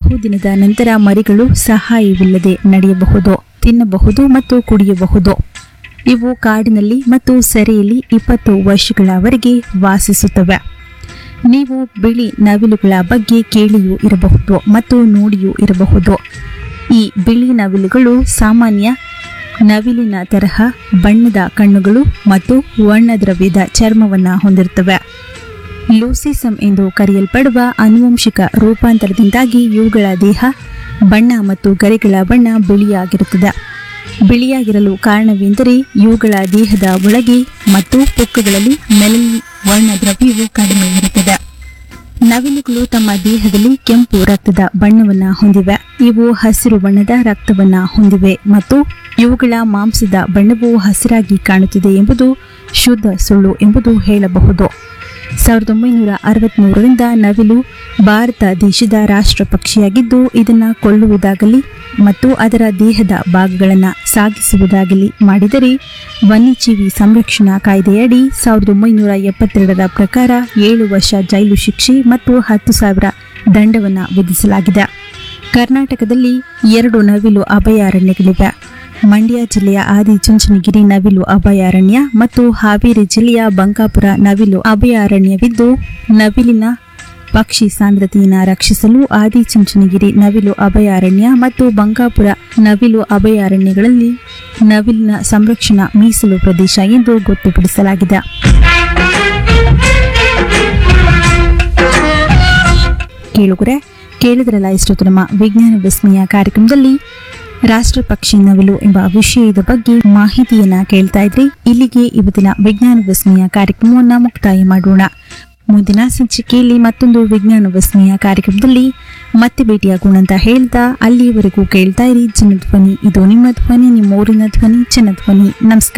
ಬಹುದಿನದ ನಂತರ ಮರಿಗಳು ಸಹಾಯವಿಲ್ಲದೆ ನಡೆಯಬಹುದು ತಿನ್ನಬಹುದು ಮತ್ತು ಕುಡಿಯಬಹುದು ಇವು ಕಾಡಿನಲ್ಲಿ ಮತ್ತು ಸೆರೆಯಲ್ಲಿ ಇಪ್ಪತ್ತು ವರ್ಷಗಳವರೆಗೆ ವಾಸಿಸುತ್ತವೆ ನೀವು ಬಿಳಿ ನವಿಲುಗಳ ಬಗ್ಗೆ ಕೇಳಿಯೂ ಇರಬಹುದು ಮತ್ತು ನೋಡಿಯೂ ಇರಬಹುದು ಈ ಬಿಳಿ ನವಿಲುಗಳು ಸಾಮಾನ್ಯ ನವಿಲಿನ ತರಹ ಬಣ್ಣದ ಕಣ್ಣುಗಳು ಮತ್ತು ವರ್ಣದ್ರವ್ಯದ ಚರ್ಮವನ್ನು ಹೊಂದಿರುತ್ತವೆ ಲೂಸಿಸಮ್ ಎಂದು ಕರೆಯಲ್ಪಡುವ ಆನುವಂಶಿಕ ರೂಪಾಂತರದಿಂದಾಗಿ ಇವುಗಳ ದೇಹ ಬಣ್ಣ ಮತ್ತು ಗರಿಗಳ ಬಣ್ಣ ಬಿಳಿಯಾಗಿರುತ್ತದೆ ಬಿಳಿಯಾಗಿರಲು ಕಾರಣವೆಂದರೆ ಇವುಗಳ ದೇಹದ ಒಳಗೆ ಮತ್ತು ಪುಕ್ಕಗಳಲ್ಲಿ ಮೆಲನಿನ್ ವರ್ಣದ್ರವ್ಯವು ಕಡಿಮೆ ಇರುತ್ತದೆ ನವಿಲುಗಳು ತಮ್ಮ ದೇಹದಲ್ಲಿ ಕೆಂಪು ರಕ್ತದ ಬಣ್ಣವನ್ನ ಹೊಂದಿವೆ ಇವು ಹಸಿರು ಬಣ್ಣದ ರಕ್ತವನ್ನ ಹೊಂದಿವೆ ಮತ್ತು ಇವುಗಳ ಮಾಂಸದ ಬಣ್ಣವು ಹಸಿರಾಗಿ ಕಾಣುತ್ತದೆ ಎಂಬುದು ಶುದ್ಧ ಸುಳ್ಳು ಎಂಬುದು ಹೇಳಬಹುದು ಸಾವಿರದ ಒಂಬೈನೂರ ಅರವತ್ತ್ಮೂರರಿಂದ ನವಿಲು ಭಾರತ ದೇಶದ ರಾಷ್ಟ್ರ ಪಕ್ಷಿಯಾಗಿದ್ದು ಇದನ್ನು ಕೊಳ್ಳುವುದಾಗಲಿ ಮತ್ತು ಅದರ ದೇಹದ ಭಾಗಗಳನ್ನು ಸಾಗಿಸುವುದಾಗಲಿ ಮಾಡಿದರೆ ವನ್ಯಜೀವಿ ಸಂರಕ್ಷಣಾ ಕಾಯ್ದೆಯಡಿ ಸಾವಿರದ ಒಂಬೈನೂರ ಎಪ್ಪತ್ತೆರಡರ ಪ್ರಕಾರ ಏಳು ವರ್ಷ ಜೈಲು ಶಿಕ್ಷೆ ಮತ್ತು ಹತ್ತು ಸಾವಿರ ದಂಡವನ್ನು ವಿಧಿಸಲಾಗಿದೆ ಕರ್ನಾಟಕದಲ್ಲಿ ಎರಡು ನವಿಲು ಅಭಯಾರಣ್ಯಗಳಿವೆ ಮಂಡ್ಯ ಜಿಲ್ಲೆಯ ಆದಿಚುಂಚನಗಿರಿ ನವಿಲು ಅಭಯಾರಣ್ಯ ಮತ್ತು ಹಾವೇರಿ ಜಿಲ್ಲೆಯ ಬಂಕಾಪುರ ನವಿಲು ಅಭಯಾರಣ್ಯವಿದ್ದು ನವಿಲಿನ ಪಕ್ಷಿ ಸಾಂದ್ರತೆಯನ್ನು ರಕ್ಷಿಸಲು ಆದಿಚುಂಚನಗಿರಿ ನವಿಲು ಅಭಯಾರಣ್ಯ ಮತ್ತು ಬಂಕಾಪುರ ನವಿಲು ಅಭಯಾರಣ್ಯಗಳಲ್ಲಿ ನವಿಲಿನ ಸಂರಕ್ಷಣಾ ಮೀಸಲು ಪ್ರದೇಶ ಎಂದು ಗೊತ್ತುಪಡಿಸಲಾಗಿದೆ ಕೇಳುಗರೆ ಕೇಳಿದ್ರಲ್ಲ ಇಷ್ಟೊತ್ತು ನಮ್ಮ ವಿಜ್ಞಾನ ವಿಸ್ಮಯ ಕಾರ್ಯಕ್ರಮದಲ್ಲಿ ರಾಷ್ಟ್ರ ಪಕ್ಷಿ ನವಿಲು ಎಂಬ ವಿಷಯದ ಬಗ್ಗೆ ಮಾಹಿತಿಯನ್ನ ಕೇಳ್ತಾ ಇದ್ರಿ ಇಲ್ಲಿಗೆ ಇವತ್ತಿನ ವಿಜ್ಞಾನ ವಿಸ್ಮಯ ಕಾರ್ಯಕ್ರಮವನ್ನ ಮುಕ್ತಾಯ ಮಾಡೋಣ ಮುಂದಿನ ಸಂಚಿಕೆಯಲ್ಲಿ ಮತ್ತೊಂದು ವಿಜ್ಞಾನ ವಿಸ್ಮಯ ಕಾರ್ಯಕ್ರಮದಲ್ಲಿ ಮತ್ತೆ ಭೇಟಿಯಾಗೋಣ ಅಂತ ಹೇಳ್ತಾ ಅಲ್ಲಿಯವರೆಗೂ ಕೇಳ್ತಾ ಇರಿ ಜನಧ್ವನಿ ಇದು ನಿಮ್ಮ ಧ್ವನಿ ನಿಮ್ಮ ಊರಿನ ಧ್ವನಿ ಜನಧ್ವನಿ ನಮಸ್ಕಾರ